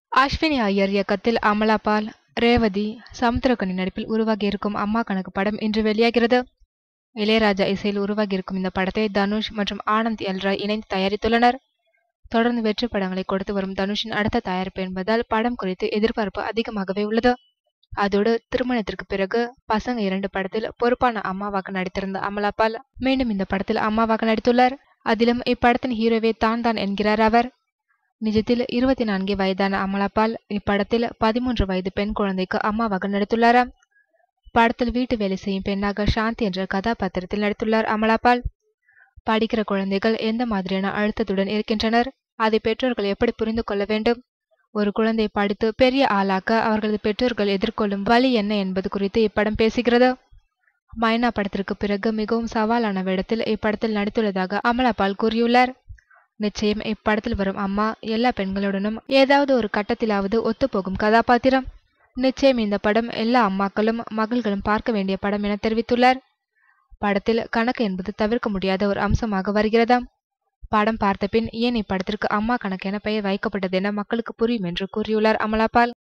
அஸ்வினி ஐயர் இயக்கத்தில் அமலா பால் ரேவதி சமுத்திரக்கனி நடிப்பில் உருவாகியிருக்கும் அம்மா கணக்கு படம் இன்று வெளியாகிறது இளையராஜா இசையில் உருவாகியிருக்கும் இந்த படத்தை தனுஷ் மற்றும் ஆனந்த் எல் ராய் இணைந்து தயாரித்துள்ளனர் தொடர்ந்து வெற்றி படங்களை கொடுத்து வரும் தனுஷின் அடுத்த தயாரிப்பு என்பதால் படம் குறித்து எதிர்பார்ப்பு அதிகமாகவே உள்ளது அதோடு திருமணத்திற்கு பிறகு பசங்க இரண்டு படத்தில் பொறுப்பான அம்மாவாக நடித்திருந்த அமலா பால் மீண்டும் இந்த படத்தில் அம்மாவாக நடித்துள்ளார் அதிலும் இப்படத்தின் ஹீரோவே தான் தான் என்கிறார் அவர் நிஜத்தில் இருபத்தி நான்கு வயதான அமலாபால் இப்படத்தில் பதிமூன்று வயது பெண் குழந்தைக்கு அம்மாவாக நடித்துள்ளாராம் படத்தில் வீட்டு வேலை செய்யும் பெண்ணாக சாந்தி என்ற கதாபாத்திரத்தில் நடித்துள்ளார் அமலாபால் படிக்கிற குழந்தைகள் எந்த மாதிரியான அழுத்தத்துடன் இருக்கின்றனர் அதை பெற்றோர்கள் எப்படி புரிந்து கொள்ள வேண்டும் ஒரு குழந்தை படித்து பெரிய ஆளாக்க அவர்களது பெற்றோர்கள் எதிர்கொள்ளும் வழி என்ன என்பது குறித்து இப்படம் பேசுகிறது மைனா படத்திற்கு பிறகு மிகவும் சவாலான வேடத்தில் இப்படத்தில் நடித்துள்ளதாக அமலாபால் கூறியுள்ளார் நிச்சயம் இப்படத்தில் வரும் அம்மா எல்லா பெண்களுடனும் ஏதாவது ஒரு கட்டத்திலாவது ஒத்துப்போகும் கதாபாத்திரம் நிச்சயம் இந்த படம் எல்லா அம்மாக்களும் மகள்களும் பார்க்க வேண்டிய படம் என தெரிவித்துள்ளார் படத்தில் கணக்கு என்பது தவிர்க்க முடியாத ஒரு அம்சமாக வருகிறதாம் படம் பார்த்த பின் ஏன் இப்படத்திற்கு அம்மா கணக்கு என பெயர் வைக்கப்பட்டது என மக்களுக்கு புரியும் என்று கூறியுள்ளார் அமலாபால்